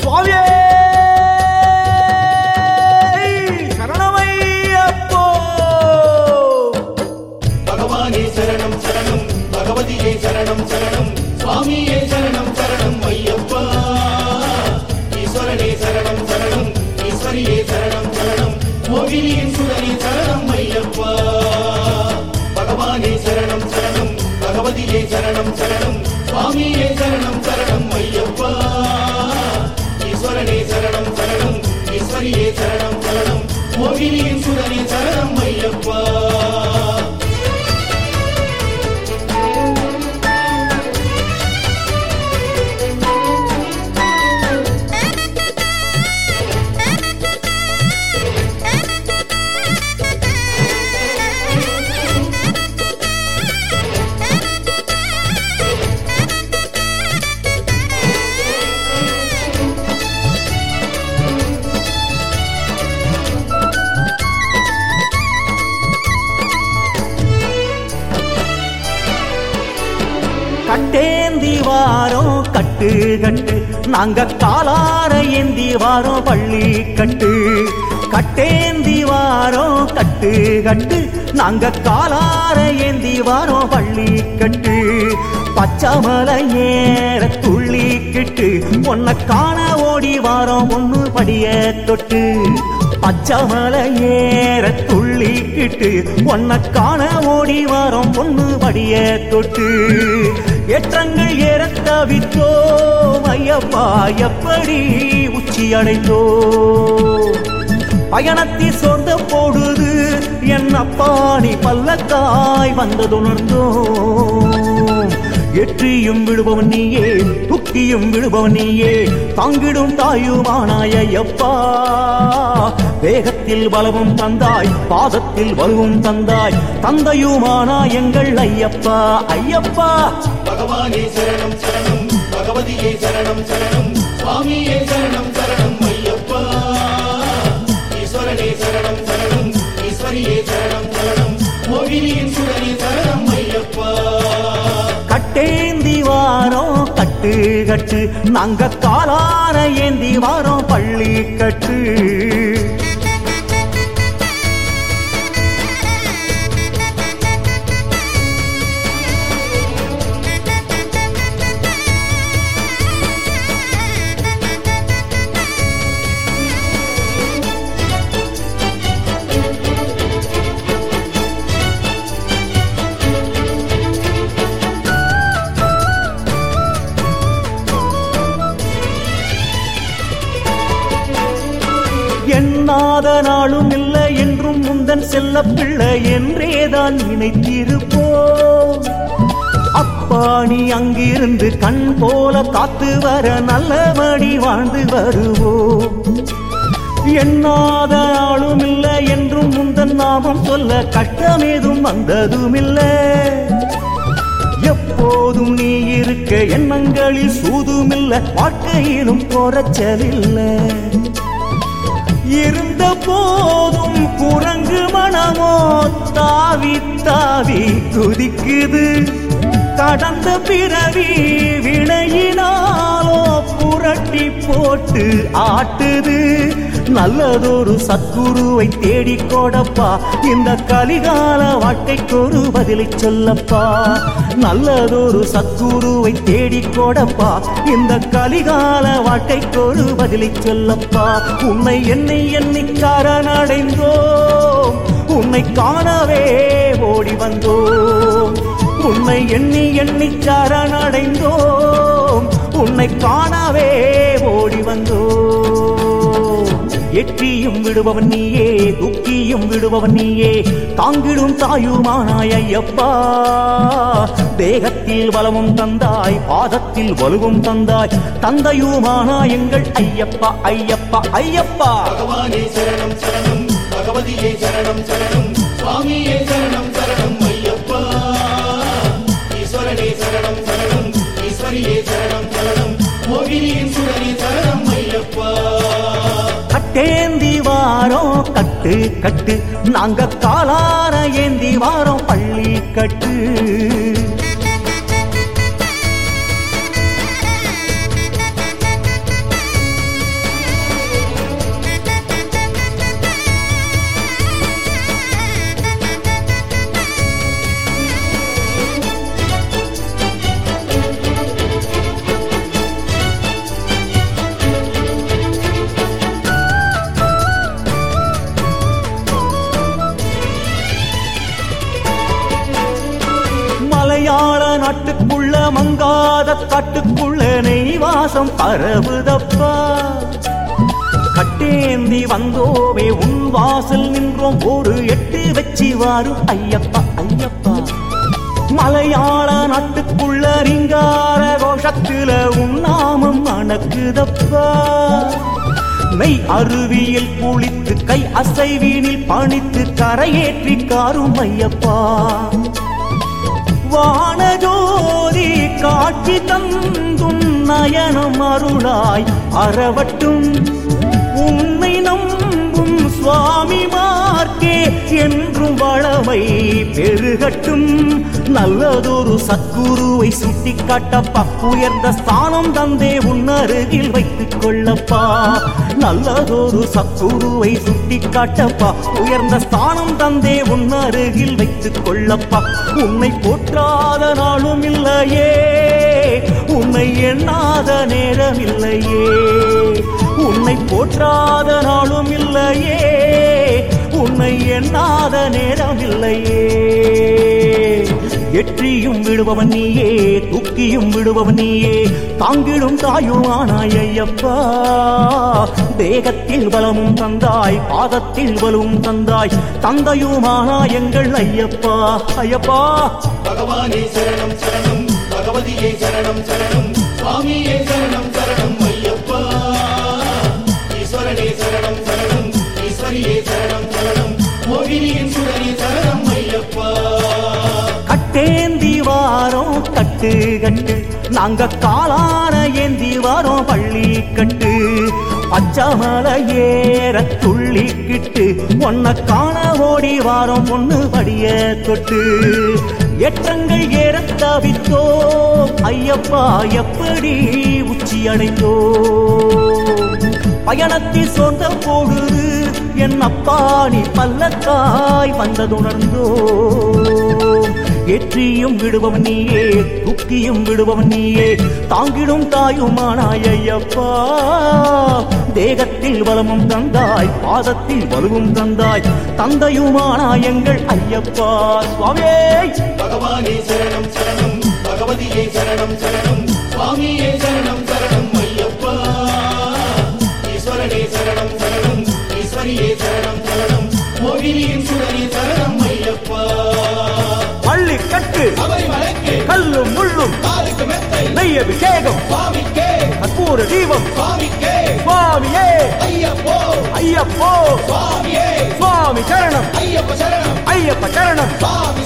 சுவாமியே சரணமையப்போ பகவானே சரணம் சரணம் பகவதியே சரணம் சரணம் சுவாமியே சரணம் சரணம் ஐயப்பா ஈஸ்வரனே சரணம் சரணம் ஈஸ்வரியே சரணம் சரணம் மோகினியின் சுடரே சரணம் ஐயப்பா பகவானே சரணம் சரணம் பகவதியே சரணம் சரணம் சுவாமியே சரணம் சரணம் ஐயப்பா ஈஸ்வரனே சரணம் சரணம் ஈஸ்வரியே சரணம் சரணம் மோகினியின் சுடரே சரணம் ஐயப்பா கட்டேந்தி வாரோம் கட்டு கட்டு நாங்க காலார ஏந்தி வாரோம் பள்ளி கட்டு கட்டேந்தி வாரோம் கட்டு கட்டு நாங்க காலார ஏந்தி வாரோம் பள்ளி கட்டு பச்சைமலை ஏற துள்ளிக்கிட்டு உன்னை காண ஓடி வாரோம் ஒண்ணு படிய தொட்டு பச்சைமலை ஏற துள்ளிக்கிட்டு உன்னை காண ஓடி வாரோம் பொண்ணு படிய தொட்டு ஏற்றங்கள் ஏற தவித்தோ ஐயப்பா எப்படி உச்சி அடைந்தோ பயணத்தை சொந்த போடுது என்னப்பா நீ பல்லக்காய் வந்ததுணர்ந்தோம் எற்றியும் விடுபவன் நீயே துக்கியும் விடுபவன் நீயே தாங்கிடும் தாயுமானாய ஐயப்பா வேகத்தில் பலவும் தந்தாய் பாதத்தில் வலுவும் தந்தாய் தந்தையுமானா எங்கள் ஐயப்பா ஐயப்பா பகவானே சரணம் சரணம் பகவதியே சரணம் சரணம் சுவாமியே சரணம் சரணம் ஐயப்பா ஈஸ்வரனே சரணம் சரணம் ஈஸ்வரியே சரணம் சரணம் மோகினியின் சுடரே சரணம் ஐயப்பா கட்டேந்தி வாரோம் கட்டு கட்டு நாங்க காலார ஏந்தி வாரோம் பள்ளி கட்டு எண்ணாத நாளும் இல்லை என்றும் முந்தன் செல்ல பிள்ளை என்றேதான் நினைத்திருப்போம் அப்பா நீ அங்கிருந்து கண் போல காத்து வர நல்லபடி வாழ்ந்து வருவோம் எண்ணாத நாளும் இல்லை என்றும் முந்தன் நாமம் சொல்ல கஷ்டமேதும் வந்ததுமில்லை எப்போதும் நீ இருக்க எண்ணங்களில் சூதுமில்ல வாழ்க்கையிலும் குறைச்சலில்லை இருந்த போதும் குரங்கு மனமோ தாவி தாவி குதிக்குது கடந்த பிறவி வினையினாலோ புரட்டி போட்டு ஆட்டுது நல்லதொரு சத்குருவை தேடிக் கொடப்பா இந்த கலிகால வாழ்க்கைக்கு ஒரு பதிலை சொல்லப்பா நல்லதொரு சத்குருவை தேடிக் கொடப்பா இந்த கலிகால வாழ்க்கைக்கு ஒரு பதிலை சொல்லப்பா உன்னை என்னை எண்ணி சரணடைந்தோம் உன்னை காணவே ஓடி வந்தோம் உன்னை எண்ணி எண்ணி சரணடைந்தோம் உன்னை காணவே ஓடி வந்தோம் எற்றியும் விடுபவன் நீயே துக்கியும் விடுபவன் நீயே தாங்கிடும் தாயுமானாய் ஐயப்பா தேகத்தில் வளமும் தந்தாய் பாதத்தில் வலுவும் தந்தாய் தந்தையுமானா எங்கள் ஐயப்பா ஐயப்பா ஐயப்பா பகவானே சரணம் சரணம் பகவதியே சரணம் சரணம் சுவாமியே சரணம் சரணம் ஐயப்பா ஈஸ்வரனே சரணம் சரணம் ஈஸ்வரியே சரணம் சரணம் மோகினியின் சுடரே சரணம் ஐயப்பா கட்டேந்தி வாரோம் கட்டு கட்டு நாங்க காலார ஏந்தி வாரோம் பள்ளி கட்டு மங்காத காட்டுக்குள்ள நெய் வாசம் பரவுதப்பா கட்டேந்தி வந்தோமே உன் வாசல் நின்றோம் ஒரு எட்டு வச்சு வாரும் ஐயப்பா ஐயப்பா மலையாள நாட்டுக்குள்ள ரிங்கார கோஷத்துல உன் நாமம் அணக்குதப்பா மெய் அருவியில் குளித்து கை அசைவீனில் பணித்து கரையேற்றி காரும் ஐயப்பா வானஜோதி காட்சி தந்தும் நயனம் அருளாய் அறவட்டும் உன்னை நம்பும் சுவாமிமார்க்கே என்றும் வளமை பெருகட்டும் நல்லதொரு சத்குருவை சுட்டி காட்டப்பா உயர்ந்த ஸ்தானம் தந்தே உன் அருகில் வைத்துக் கொள்ளப்பா நல்லதொரு சத்குருவை சுட்டி காட்டப்பா உயர்ந்த ஸ்தானம் தந்தே உன் அருகில் வைத்துக் கொள்ளப்பா உன்னை போற்றாத நாளும் இல்லையே உன்னை எண்ணாத நேரம் இல்லையே உன்னை போற்றாத நாளும் இல்லையே உன்னை எண்ணாத நேரம் இல்லையே எற்றியும் விடுபவன் நீயே தூக்கியும் விடுபவன் நீயே தாங்கிடும் தாயும் ஆனாய் ஐயப்பா தேகத்தில் பலமும் தந்தாய் பாதத்தில் பலமும் தந்தாய் தந்தையுமானாய் எங்கள் ஐயப்பா ஐயப்பா பகவானே சரணம் சரணம் பகவதியே சரணம் சரணம் சுவாமியே சரணம் சரணம் ஐயப்பா ஈஸ்வரனே சரணம் சரணம் ஈஸ்வரியே சரணம் சரணம் மோகினியின் சுடரே சரணம் ஐயப்பா கட்டேந்தி வாரோம் கட்டு கட்டு நாங்க காலான ஏந்தி வாரோம் பள்ளி கட்டு பச்சமல ஏற துள்ளிக்கிட்டு ஒன்ன காண ஓடி வாரோம் பொண்ணு படிய தொட்டு ஏற்றங்கள் ஏற தவித்தோ ஐயப்பா எப்படி உச்சி அடைந்தோ பயணத்தில் சோர்ந்த போடுது என் அப்பா நீ பல்லக்காய் வந்ததுணர்ந்தோ ஏற்றியும் விடுபவன் நீயே தூக்கியும் விடுபவன் நீயே தாங்கிடும் தாயுமானாய் ஐயப்பா தேகத்தில் வளமும் தந்தாய் பாதத்தில் வலுவும் தந்தாய் தந்தையுமானாய் எங்கள் ஐயப்பா சுவாமியே பகவானே சரணம் சரணம் பகவதியே சரணம் சரணம் சுவாமியே சரணம் சரணம் ஐயப்பா ஈஸ்வரனே சரணம் சரணம் ஈஸ்வரியே சரணம் சரணம் மோகினியின் சுடரே சரணம் ஐயப்பா பள்ளி கட்டு சபரிமலைக்கு கல்லும் முள்ளும் காலுக்கு மெத்தை நெய் அபிஷேகம் சுவாமிக்கே கற்பூர தீபம் சுவாமிக்கே சுவாமியே ஐயப்போ ஐயப்போ சுவாமியே சுவாமி சரணம் ஐயப்ப சரணம் ஐயப்ப சரணம் சுவாமி